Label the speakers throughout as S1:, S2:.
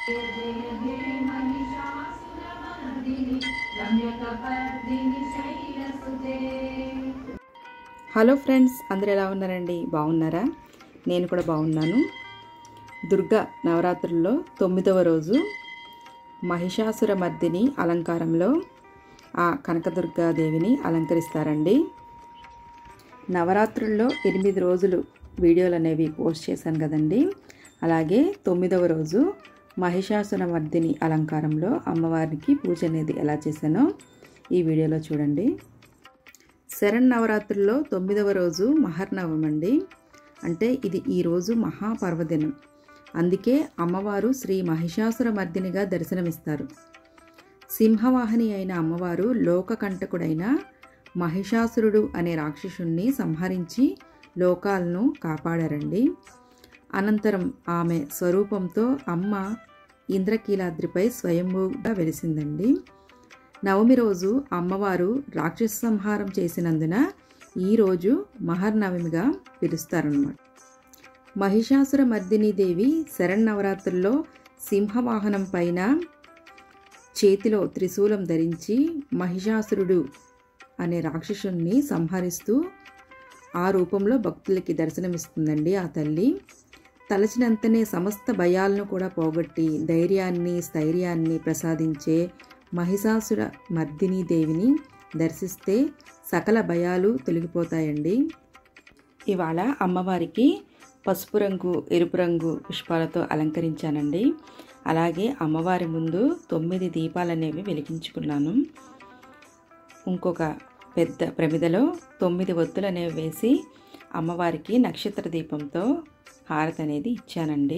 S1: hello friends అందరు ఎలా ఉన్నారండి బాగున్నారా నేను కూడా బాగున్నాను దుర్గా నవరాత్రుల్లో తొమ్మిదవ రోజు మహిషాసుర మర్దిని అలంకారంలో ఆ కనకదుర్గాదేవిని అలంకరిస్తారండి నవరాత్రుల్లో ఎనిమిది రోజులు వీడియోలు అనేవి పోస్ట్ చేశాను కదండి అలాగే తొమ్మిదవ రోజు మహిషాసుర మర్దిని అలంకారంలో అమ్మవారికి పూజ అనేది ఎలా చేశానో ఈ వీడియోలో చూడండి శరణ్ నవరాత్రుల్లో తొమ్మిదవ రోజు మహర్నవమి అండి అంటే ఇది ఈరోజు మహాపర్వదినం అందుకే అమ్మవారు శ్రీ మహిషాసుర మర్దినిగా దర్శనమిస్తారు సింహవాహిని అయిన అమ్మవారు లోకకంటకుడైన మహిషాసురుడు అనే రాక్షసుణ్ణి సంహరించి లోకాలను కాపాడారండి అనంతరం ఆమె స్వరూపంతో అమ్మ ఇంద్రకీలాద్రిపై స్వయంభూగా వెలిసిందండి నవమి రోజు అమ్మవారు రాక్షస సంహారం చేసినందున ఈరోజు మహర్నవమిగా పిలుస్తారన్నమాట మహిషాసుర మర్దిని దేవి శరన్నవరాత్రుల్లో సింహవాహనం పైన చేతిలో త్రిశూలం ధరించి మహిషాసురుడు అనే రాక్షసుణ్ణి సంహరిస్తూ ఆ రూపంలో భక్తులకి దర్శనమిస్తుందండి ఆ తల్లి తలచినంతనే సమస్త భయాలను కూడా పోగొట్టి ధైర్యాన్ని స్థైర్యాన్ని ప్రసాదించే మహిషాసుర మర్దిని దేవిని దర్శిస్తే సకల భయాలు తొలగిపోతాయండి ఇవాళ అమ్మవారికి పసుపు రంగు ఎరుపు రంగు పుష్పాలతో అలంకరించానండి అలాగే అమ్మవారి ముందు తొమ్మిది దీపాలనేవి వెలిగించుకున్నాను ఇంకొక పెద్ద ప్రమిదలో తొమ్మిది ఒత్తులు అనేవి వేసి అమ్మవారికి నక్షత్ర దీపంతో హారతి అనేది ఇచ్చానండి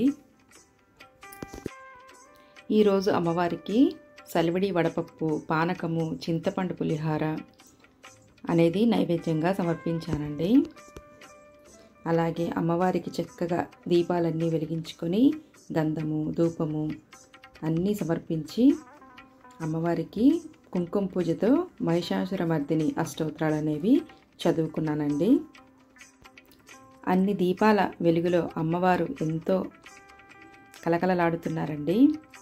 S1: ఈరోజు అమ్మవారికి సలివిడి వడపప్పు పానకము చింతపండు పులిహార అనేది నైవేద్యంగా సమర్పించానండి అలాగే అమ్మవారికి చక్కగా దీపాలన్నీ వెలిగించుకొని గంధము ధూపము అన్నీ సమర్పించి అమ్మవారికి కుంకుమ పూజతో మహిషాసుర మర్దిని అష్టోత్తరాలు అనేవి చదువుకున్నానండి అన్ని దీపాల వెలుగులో అమ్మవారు ఎంతో కలకలలాడుతున్నారండి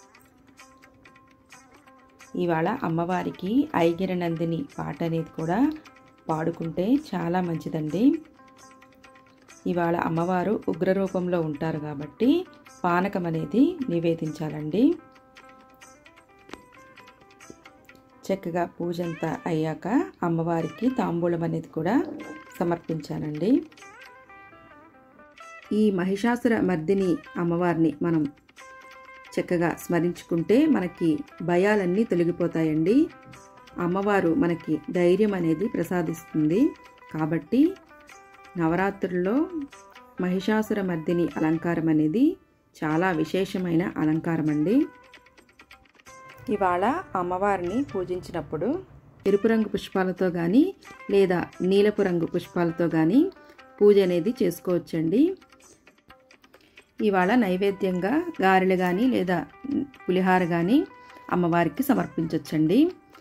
S1: ఇవాళ అమ్మవారికి ఐగిరనందిని పాట అనేది కూడా పాడుకుంటే చాలా మంచిదండి ఇవాళ అమ్మవారు ఉగ్ర రూపంలో ఉంటారు కాబట్టి పానకం అనేది నివేదించాలండి చక్కగా పూజ అంతా అయ్యాక అమ్మవారికి తాంబూలం అనేది కూడా సమర్పించానండి ఈ మహిషాసుర మర్దిని అమ్మవారిని మనం చక్కగా స్మరించుకుంటే మనకి భయాలన్నీ తొలగిపోతాయండి అమ్మవారు మనకి ధైర్యం అనేది ప్రసాదిస్తుంది కాబట్టి నవరాత్రుల్లో మహిషాసుర మర్దిని అలంకారం అనేది చాలా విశేషమైన అలంకారం అండి ఇవాళ అమ్మవారిని పూజించినప్పుడు ఎరుపు రంగు పుష్పాలతో కానీ లేదా నీలపు రంగు పుష్పాలతో కానీ పూజ అనేది చేసుకోవచ్చండి ఇవాళ నైవేద్యంగా గారెలు కానీ లేదా పులిహార కానీ అమ్మవారికి సమర్పించవచ్చండి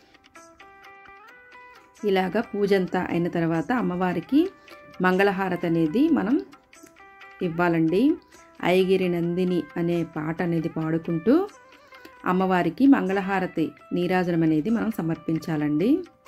S1: ఇలాగా పూజ అంతా అయిన తర్వాత అమ్మవారికి మంగళహారతి అనేది మనం ఇవ్వాలండి ఐగిరి నందిని అనే పాట అనేది పాడుకుంటూ అమ్మవారికి మంగళహారతి నీరాజనం అనేది మనం సమర్పించాలండి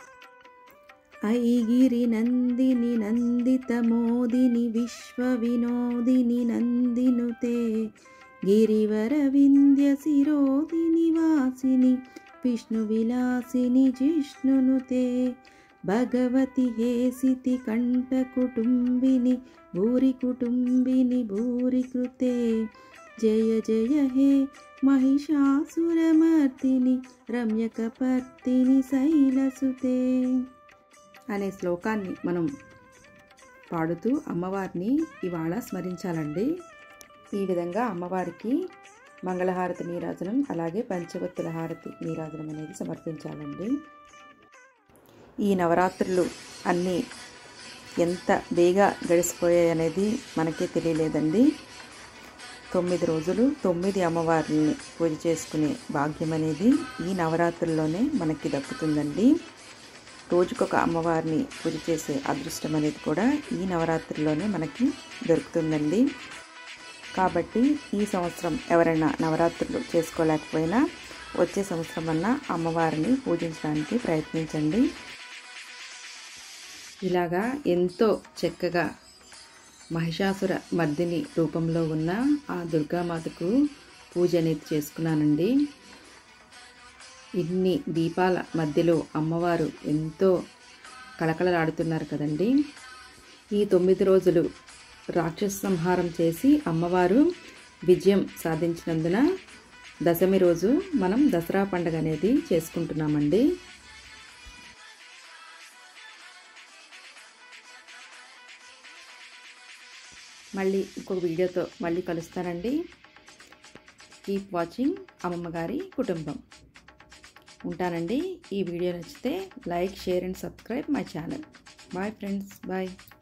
S1: ఐగిరి నందిని నందిత మోదిని విశ్వ వినోదిని నందినుతే గిరివర వింధ్య శిరోదిని వాసిని విష్ణు విలాసిని జిష్ణునుతే భగవతి హేసితి కంఠ కుటుంబిని భూరి కుటుంబిని భూరి కృతే జయ జయ హే మహిషాసురమర్దిని రమ్యకపర్తిని శైలసుతే అనే శ్లోకాన్ని మనం పాడుతూ అమ్మవారిని ఇవాళ స్మరించాలండి ఈ విధంగా అమ్మవారికి మంగళహారతి నీరాజనం అలాగే పంచవత్తుల హారతి నీరాజనం అనేది సమర్పించాలండి ఈ నవరాత్రులు అన్నీ ఎంత బేగా గడిచిపోయాయి అనేది మనకే తెలియలేదండి తొమ్మిది రోజులు తొమ్మిది అమ్మవారిని పూజ చేసుకునే భాగ్యం అనేది ఈ నవరాత్రుల్లోనే మనకి దక్కుతుందండి రోజుకొక అమ్మవారిని పూజ చేసే అదృష్టం అనేది కూడా ఈ నవరాత్రిలోనే మనకి దొరుకుతుందండి కాబట్టి ఈ సంవత్సరం ఎవరైనా నవరాత్రులు చేసుకోలేకపోయినా వచ్చే సంవత్సరం అన్నా అమ్మవారిని పూజించడానికి ప్రయత్నించండి ఇలాగా ఎంతో చక్కగా మహిషాసుర మర్దిని రూపంలో ఉన్న ఆ దుర్గామాతకు పూజ అనేది చేసుకున్నానండి ఇన్ని దీపాల మధ్యలో అమ్మవారు ఎంతో కళకళలాడుతున్నారు కదండి ఈ తొమ్మిది రోజులు రాక్షస సంహారం చేసి అమ్మవారు విజయం సాధించినందున దశమి రోజు మనం దసరా పండుగ అనేది చేసుకుంటున్నామండి మళ్ళీ ఇంకొక వీడియోతో మళ్ళీ కలుస్తానండి కీప్ వాచింగ్ అమ్మమ్మ గారి కుటుంబం ఉంటానండి ఈ వీడియో నచ్చితే like share and subscribe my channel bye friends bye